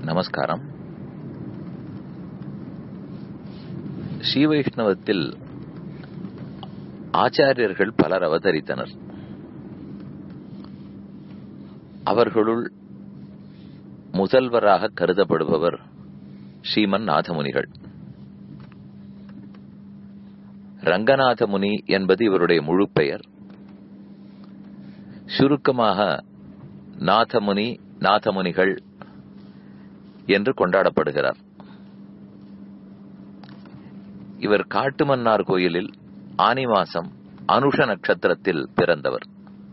நமஸ்காரம் ஸ்ரீ வைஷ்ணவத்தில் ஆச்சாரியர்கள் பலர் அவதரித்தனர் அவர்களுள் முதல்வராக கருதப்படுபவர் ஸ்ரீமன் நாதமுனிகள் ரங்கநாத முனி என்பது இவருடைய முழு பெயர் சுருக்கமாக நாதமுனி நாதமுனிகள் என்று கொண்டாடப்படுகிறார் இவர் காட்டுமன்னார் கோயிலில் ஆனி மாசம் அனுஷ நட்சத்திரத்தில் பிறந்தவர்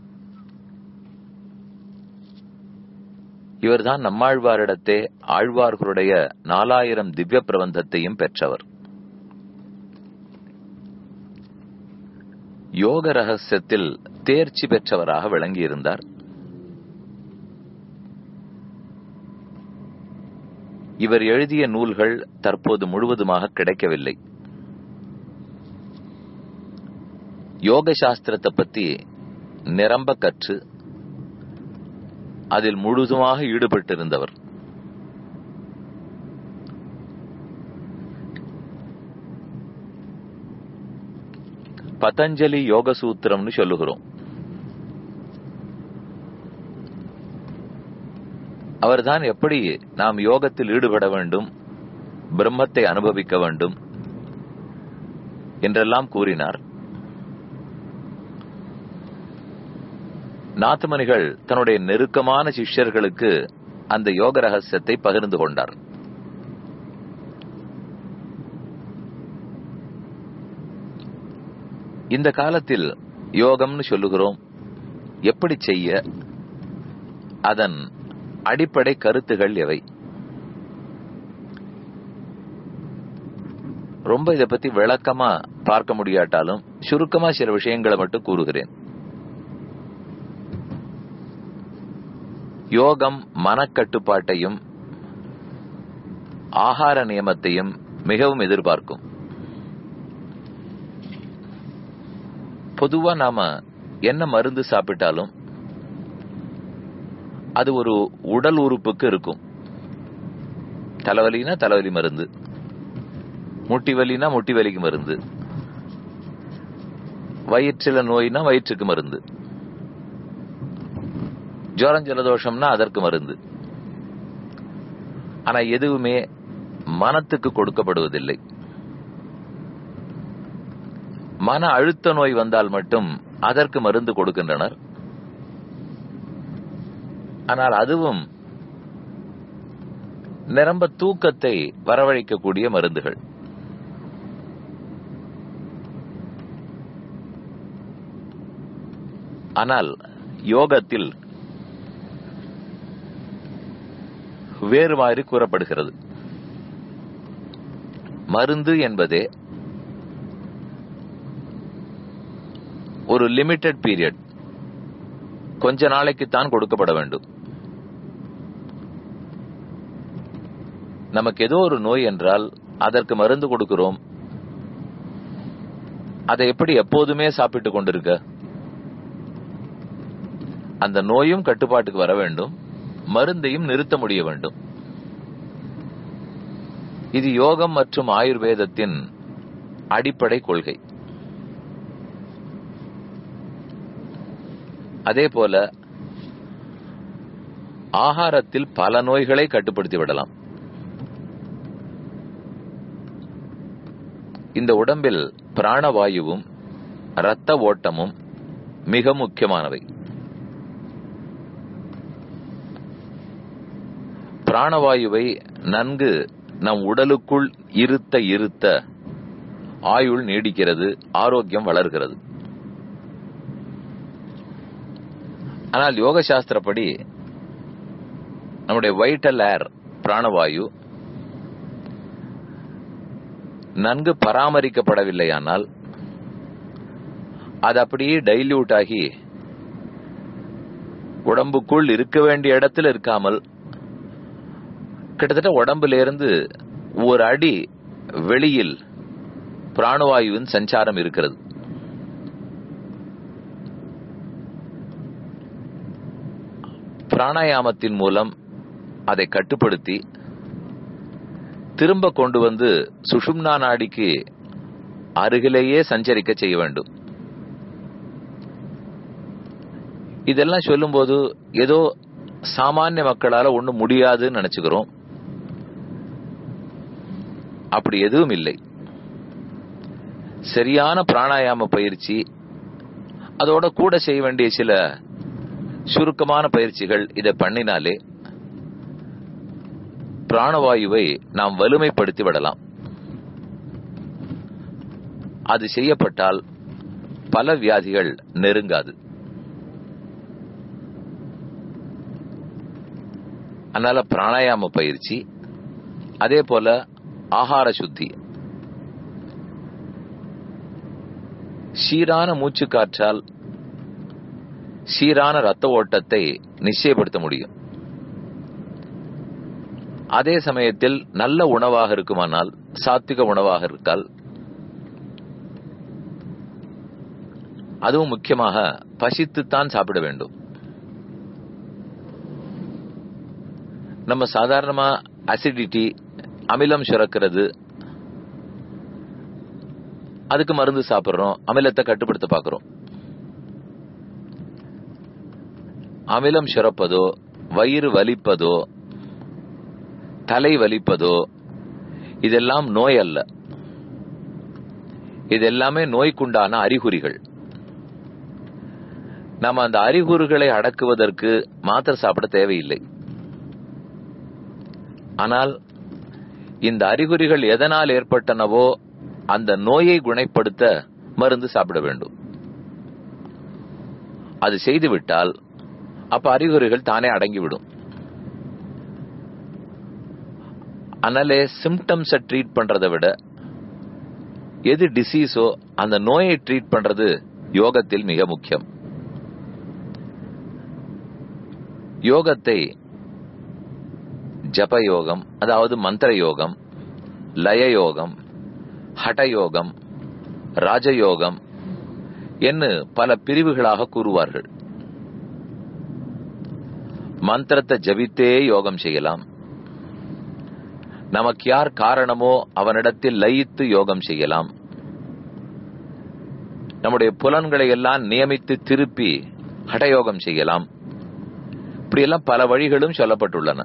இவர்தான் நம்மாழ்வாரிடத்தே ஆழ்வார்களுடைய நாலாயிரம் திவ்ய பிரபந்தத்தையும் பெற்றவர் யோக ரகசியத்தில் தேர்ச்சி பெற்றவராக விளங்கியிருந்தார் இவர் எழுதிய நூல்கள் தற்போது முழுவதுமாக கிடைக்கவில்லை யோக சாஸ்திரத்தை பத்தி நிரம்ப கற்று அதில் முழுதுமாக ஈடுபட்டிருந்தவர் பதஞ்சலி யோக சூத்திரம்னு சொல்லுகிறோம் அவர்தான் எப்படி நாம் யோகத்தில் ஈடுபட வேண்டும் பிரம்மத்தை அனுபவிக்க வேண்டும் என்றெல்லாம் கூறினார் நாத்தமணிகள் தன்னுடைய நெருக்கமான சிஷ்யர்களுக்கு அந்த யோக ரகசியத்தை பகிர்ந்து கொண்டார் இந்த காலத்தில் யோகம்னு சொல்லுகிறோம் எப்படி செய்ய அதன் அடிப்படை கருத்துகள் எவை ரொம்ப இதை பத்தி விளக்கமா பார்க்க முடியாட்டாலும் சுருக்கமா சில விஷயங்களை மட்டும் கூறுகிறேன் யோகம் மனக்கட்டுப்பாட்டையும் ஆகார நியமத்தையும் மிகவும் எதிர்பார்க்கும் பொதுவா நாம என்ன மருந்து சாப்பிட்டாலும் அது ஒரு உடல் உறுப்புக்கு இருக்கும் தலைவலினா தலைவலி மருந்து முட்டி வலினா முட்டி வலிக்கு மருந்து வயிற்றில நோய்னா வயிற்றுக்கு மருந்து ஜுரம் ஜலதோஷம்னா அதற்கு மருந்து ஆனா எதுவுமே மனத்துக்கு கொடுக்கப்படுவதில்லை மன அழுத்த நோய் வந்தால் மட்டும் அதற்கு மருந்து கொடுக்கின்றனர் ஆனால் அதுவும் நிரம்ப தூக்கத்தை வரவழைக்கக்கூடிய மருந்துகள் ஆனால் யோகத்தில் வேறு மாதிரி கூறப்படுகிறது மருந்து என்பதே ஒரு லிமிட்டெட் பீரியட் கொஞ்ச நாளைக்கு தான் கொடுக்கப்பட வேண்டும் நமக்கு ஏதோ ஒரு நோய் என்றால் அதற்கு மருந்து கொடுக்கிறோம் அதை எப்படி எப்போதுமே சாப்பிட்டு கொண்டிருக்க அந்த நோயும் கட்டுப்பாட்டுக்கு வர வேண்டும் மருந்தையும் நிறுத்த முடிய வேண்டும் இது யோகம் மற்றும் ஆயுர்வேதத்தின் அடிப்படை கொள்கை அதே போல ஆகாரத்தில் பல நோய்களை கட்டுப்படுத்தி விடலாம் இந்த உடம்பில் பிராணவாயுவும் இரத்த ஓட்டமும் மிக முக்கியமானவை பிராணவாயுவை நன்கு நம் உடலுக்குள் இருத்த இருத்த ஆயுள் நீடிக்கிறது ஆரோக்கியம் வளர்கிறது ஆனால் யோக சாஸ்திரப்படி நம்முடைய வைட்டல் ஏர் பிராணவாயு நன்கு பராமரிக்கப்படவில்லையானால் அது அப்படியே டைல்யூட் ஆகி உடம்புக்குள் இருக்க வேண்டிய இடத்தில் இருக்காமல் கிட்டத்தட்ட உடம்புல இருந்து ஒரு அடி வெளியில் பிராணவாயுவின் சஞ்சாரம் இருக்கிறது பிராணாயாமத்தின் மூலம் அதை கட்டுப்படுத்தி திரும்ப கொண்டு வந்து சுஷும்னா நாடிக்கு அருகிலேயே சஞ்சரிக்க செய்ய வேண்டும் இதெல்லாம் சொல்லும்போது ஏதோ சாமானிய மக்களால ஒண்ணும் முடியாதுன்னு நினைச்சுக்கிறோம் அப்படி எதுவும் இல்லை சரியான பிராணாயாம பயிற்சி அதோட கூட செய்ய வேண்டிய சில சுருக்கமான பயிற்சிகள் இதை பண்ணினாலே பிராணவாயுவை நாம் வலிமைப்படுத்தி விடலாம் அது செய்யப்பட்டால் பல வியாதிகள் நெருங்காது அதனால பிராணாயாம பயிற்சி அதே போல ஆகார சுத்தி சீரான மூச்சு காற்றால் சீரான ரத்த ஓட்டத்தை நிச்சயப்படுத்த முடியும் அதே சமயத்தில் நல்ல உணவாக இருக்குமானால் சாத்விக உணவாக இருக்கால் அதுவும் முக்கியமாக பசித்துத்தான் சாப்பிட வேண்டும் நம்ம சாதாரணமா அசிடிட்டி அமிலம் சுரக்கிறது அதுக்கு மருந்து சாப்பிடுறோம் அமிலத்தை கட்டுப்படுத்த பார்க்கிறோம் அமிலம் சுரப்பதோ வயிறு வலிப்பதோ தலை வலிப்பதோ இதெல்லாம் நோய் அல்ல இதெல்லாமே நோய்க்குண்டான அறிகுறிகள் நம்ம அந்த அறிகுறிகளை அடக்குவதற்கு மாத்திரை சாப்பிட தேவையில்லை ஆனால் இந்த அறிகுறிகள் எதனால் ஏற்பட்டனவோ அந்த நோயை குணப்படுத்த மருந்து சாப்பிட வேண்டும் அது செய்துவிட்டால் அப்ப அறிகுறிகள் தானே அடங்கிவிடும் அதனாலே சிம்டம்ஸை ட்ரீட் பண்றதை விட எது டிசீஸோ அந்த நோயை ட்ரீட் பண்றது யோகத்தில் மிக முக்கியம் யோகத்தை ஜப யோகம் அதாவது மந்திர யோகம் லய யோகம் ஹடயோகம் ராஜயோகம் என்று பல பிரிவுகளாக கூறுவார்கள் மந்திரத்தை ஜபித்தே யோகம் செய்யலாம் நமக்கு யார் காரணமோ அவனிடத்தில் லயித்து யோகம் செய்யலாம் நம்முடைய புலன்களை எல்லாம் நியமித்து திருப்பி ஹடயோகம் செய்யலாம் இப்படியெல்லாம் பல வழிகளும் சொல்லப்பட்டுள்ளன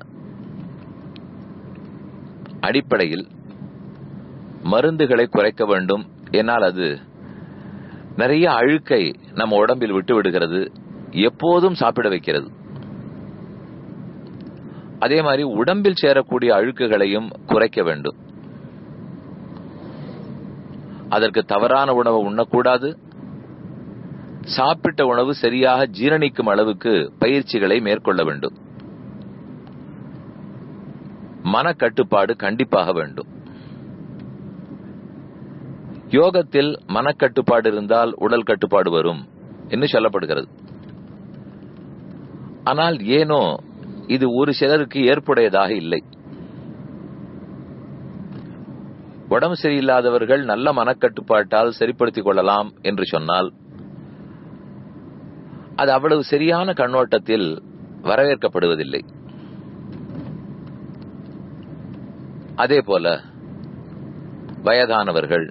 அடிப்படையில் மருந்துகளை குறைக்க வேண்டும் என்னால் அது நிறைய அழுக்கை நம்ம உடம்பில் விட்டு விடுகிறது எப்போதும் சாப்பிட வைக்கிறது அதே மாதிரி உடம்பில் சேரக்கூடிய அழுக்குகளையும் குறைக்க வேண்டும் அதற்கு தவறான உணவை உண்ணக்கூடாது சாப்பிட்ட உணவு சரியாக ஜீரணிக்கும் அளவுக்கு பயிற்சிகளை மேற்கொள்ள வேண்டும் மனக்கட்டுப்பாடு கண்டிப்பாக வேண்டும் யோகத்தில் மனக்கட்டுப்பாடு இருந்தால் உடல் கட்டுப்பாடு வரும் என்று சொல்லப்படுகிறது ஆனால் ஏனோ இது ஒரு சிலருக்கு ஏற்புடையதாக இல்லை உடம்பு சரியில்லாதவர்கள் நல்ல மனக்கட்டுப்பாட்டால் சரிப்படுத்திக் கொள்ளலாம் என்று சொன்னால் அது அவ்வளவு சரியான கண்ணோட்டத்தில் வரவேற்கப்படுவதில்லை அதே போல வயதானவர்கள்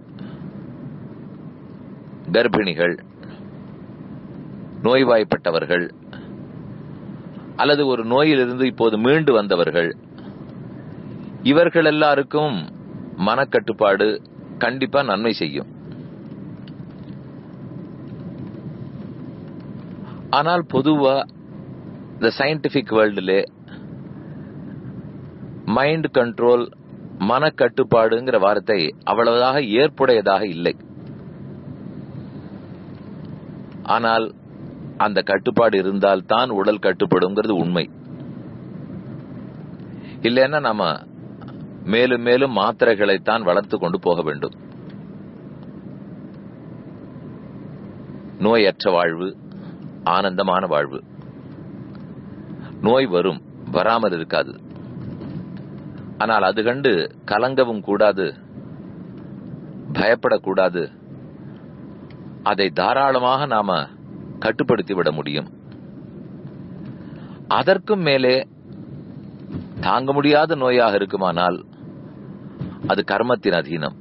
கர்ப்பிணிகள் நோய்வாய்ப்பட்டவர்கள் அல்லது ஒரு நோயிலிருந்து இப்போது மீண்டு வந்தவர்கள் இவர்கள் எல்லாருக்கும் மனக்கட்டுப்பாடு கண்டிப்பா நன்மை செய்யும் ஆனால் பொதுவா இந்த சயின்டிபிக் வேர்ல்டுல மைண்ட் கண்ட்ரோல் மனக்கட்டுப்பாடுங்கிற வார்த்தை அவ்வளவுதாக ஏற்புடையதாக இல்லை ஆனால் அந்த கட்டுப்பாடு இருந்தால் தான் உடல் கட்டுப்படுங்கிறது உண்மை இல்லைன்னா நம்ம மேலும் மேலும் மாத்திரைகளைத்தான் வளர்த்து கொண்டு போக வேண்டும் நோயற்ற வாழ்வு ஆனந்தமான வாழ்வு நோய் வரும் வராமல் இருக்காது ஆனால் அது கண்டு கலங்கவும் கூடாது பயப்படக்கூடாது அதை தாராளமாக நாம கட்டுப்படுத்தி விட முடியும் அதற்கும் மேலே தாங்க முடியாத நோயாக இருக்குமானால் அது கர்மத்தின் அதீனம்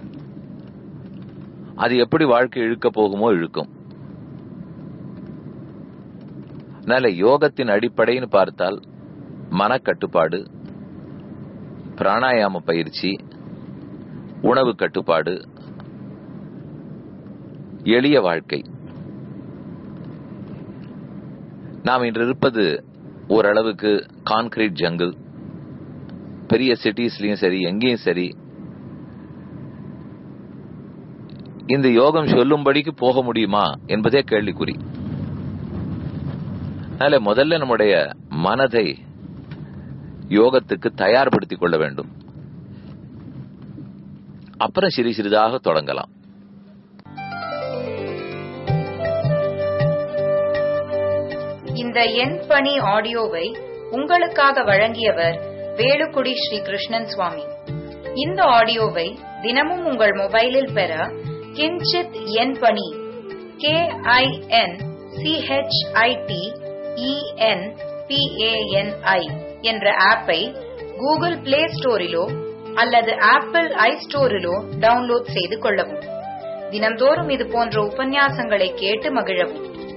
அது எப்படி வாழ்க்கை இழுக்க போகுமோ இழுக்கும் அதனால யோகத்தின் அடிப்படைன்னு பார்த்தால் மனக்கட்டுப்பாடு பிராணாயாம பயிற்சி உணவு கட்டுப்பாடு எளிய வாழ்க்கை நாம் இன்று இருப்பது ஓரளவுக்கு கான்கிரீட் ஜங்கிள் பெரிய சிட்டிஸ்லயும் சரி எங்கேயும் சரி இந்த யோகம் சொல்லும்படிக்கு போக முடியுமா என்பதே கேள்விக்குறி அதனால முதல்ல நம்முடைய மனதை யோகத்துக்கு தயார்படுத்திக் கொள்ள வேண்டும் அப்புறம் சிறு சிறிதாக தொடங்கலாம் இந்த எண் பணி ஆடியோவை உங்களுக்காக வழங்கியவர் வேலுக்குடி ஸ்ரீ கிருஷ்ணன் சுவாமி இந்த ஆடியோவை தினமும் உங்கள் மொபைலில் பெற கிஞ்சித் எண் பணி கே ஐ என் சிஹெச்ஐடி இஎன் பிஏஎன்ஐ என்ற ஆப்பை கூகுள் பிளே ஸ்டோரிலோ அல்லது ஆப்பிள் ஐ ஸ்டோரிலோ டவுன்லோட் செய்து கொள்ளவும் தினம்தோறும் இது போன்ற உபன்யாசங்களை கேட்டு மகிழவும்